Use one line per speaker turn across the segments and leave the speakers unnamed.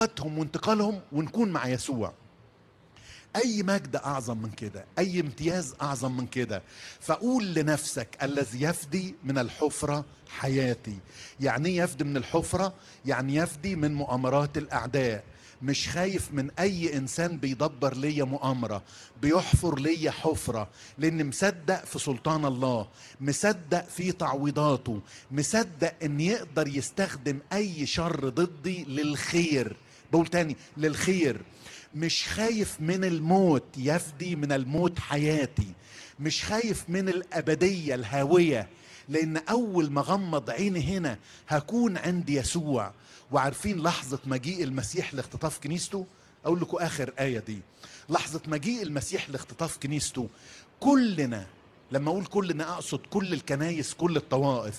وفاتهم وانتقالهم ونكون مع يسوع اي مجد اعظم من كده اي امتياز اعظم من كده فقول لنفسك الذي يفدي من الحفره حياتي يعني ايه يفدي من الحفره يعني يفدي من مؤامرات الاعداء مش خايف من اي انسان بيدبر ليا مؤامره بيحفر ليا حفره لان مصدق في سلطان الله مصدق في تعويضاته مصدق ان يقدر يستخدم اي شر ضدي للخير بقول تاني للخير مش خايف من الموت يفدي من الموت حياتي مش خايف من الابديه الهاويه لان اول ما غمض عيني هنا هكون عند يسوع وعارفين لحظه مجيء المسيح لاختطاف كنيسته اقول لكم اخر ايه دي لحظه مجيء المسيح لاختطاف كنيسته كلنا لما اقول كلنا اقصد كل الكنايس كل الطوائف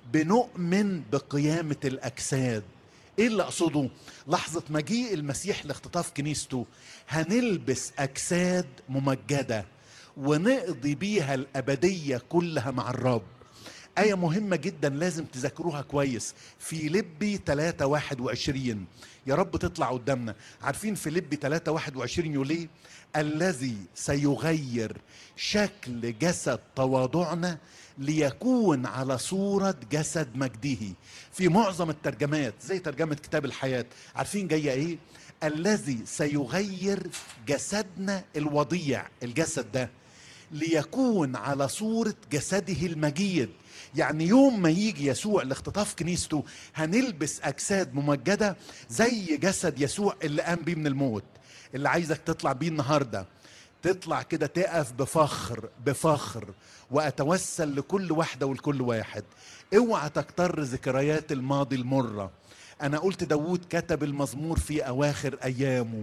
بنؤمن بقيامه الاجساد ايه اللي اقصده لحظه مجيء المسيح لاختطاف كنيسته هنلبس اجساد ممجده ونقضي بيها الابديه كلها مع الرب آية مهمة جدا لازم تذاكروها كويس في لبي 3 21 يا رب تطلع قدامنا عارفين في لبي 3 21 يقول ايه الذي سيغير شكل جسد تواضعنا ليكون على صورة جسد مجده في معظم الترجمات زي ترجمة كتاب الحياة عارفين جاية ايه الذي سيغير جسدنا الوضيع الجسد ده ليكون على صورة جسده المجيد يعني يوم ما يجي يسوع لاختطاف كنيسته هنلبس أجساد ممجدة زي جسد يسوع اللي قام بيه من الموت اللي عايزك تطلع بيه النهارده تطلع كده تقف بفخر بفخر واتوسل لكل واحده ولكل واحد اوعى تكتر ذكريات الماضي المره انا قلت داوود كتب المزمور في اواخر ايامه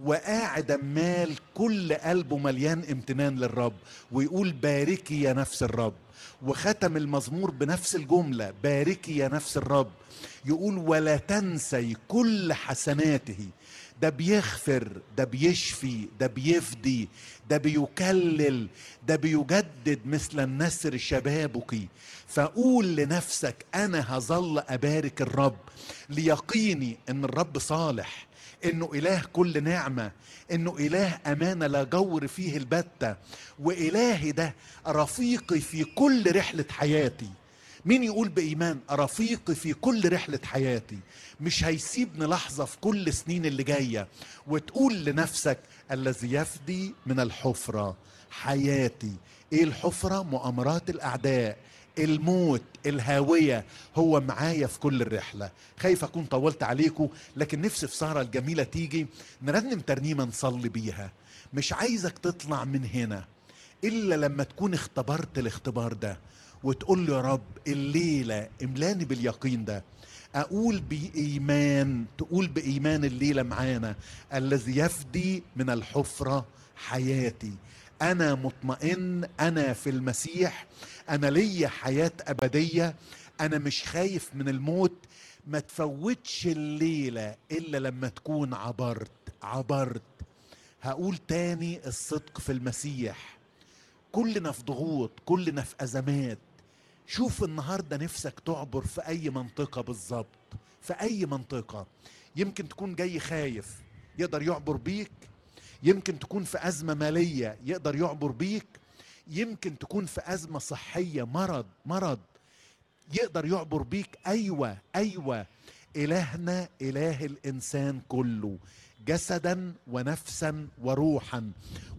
وقاعد امال كل قلبه مليان امتنان للرب ويقول باركي يا نفس الرب وختم المزمور بنفس الجمله باركي يا نفس الرب يقول ولا تنسي كل حسناته ده بيغفر ده بيشفي ده بيفدي ده بيكلل ده بيجدد مثل النسر شبابك فقول لنفسك انا هظل ابارك الرب ليقيني ان الرب صالح انه اله كل نعمه انه اله امانه لا جور فيه البته والهي ده رفيقي في كل رحله حياتي مين يقول بإيمان رفيقي في كل رحلة حياتي مش هيسيبني لحظة في كل سنين اللي جاية وتقول لنفسك الذي يفدي من الحفرة حياتي ايه الحفرة مؤامرات الأعداء الموت الهاوية هو معايا في كل الرحلة خايف أكون طولت عليكم لكن نفسي في سهرة الجميلة تيجي نرنم ترنيمة نصلي بيها مش عايزك تطلع من هنا إلا لما تكون اختبرت الاختبار ده وتقول له يا رب الليلة املاني باليقين ده أقول بإيمان تقول بإيمان الليلة معانا الذي يفدي من الحفرة حياتي أنا مطمئن أنا في المسيح أنا ليا حياة أبدية أنا مش خايف من الموت ما تفوتش الليلة إلا لما تكون عبرت عبرت هقول تاني الصدق في المسيح كلنا في ضغوط كلنا في أزمات شوف النهارده نفسك تعبر في اي منطقه بالظبط في اي منطقه يمكن تكون جاي خايف يقدر يعبر بيك يمكن تكون في ازمه ماليه يقدر يعبر بيك يمكن تكون في ازمه صحيه مرض مرض يقدر يعبر بيك ايوه ايوه الهنا اله الانسان كله جسدا ونفسا وروحا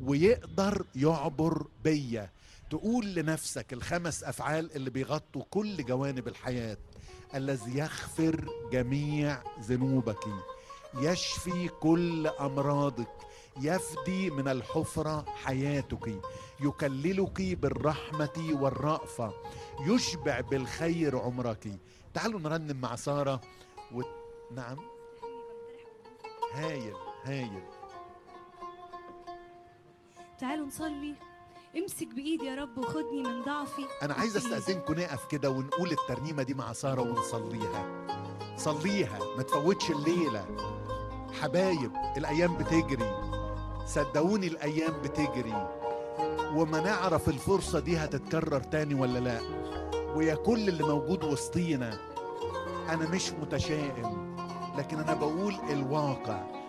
ويقدر يعبر بيا تقول لنفسك الخمس افعال اللي بيغطوا كل جوانب الحياه الذي يغفر جميع ذنوبك يشفي كل امراضك يفدي من الحفره حياتك يكللك بالرحمه والرأفه يشبع بالخير عمرك تعالوا نرنم مع ساره و... نعم هايل هايل
تعالوا نصلي امسك بايدي يا رب وخدني من ضعفي
انا عايز استاذنكم نقف كده ونقول الترنيمه دي مع ساره ونصليها صليها ما تفوتش الليله حبايب الايام بتجري صدقوني الايام بتجري وما نعرف الفرصه دي هتتكرر تاني ولا لا ويا كل اللي موجود وسطينا انا مش متشائم لكن انا بقول الواقع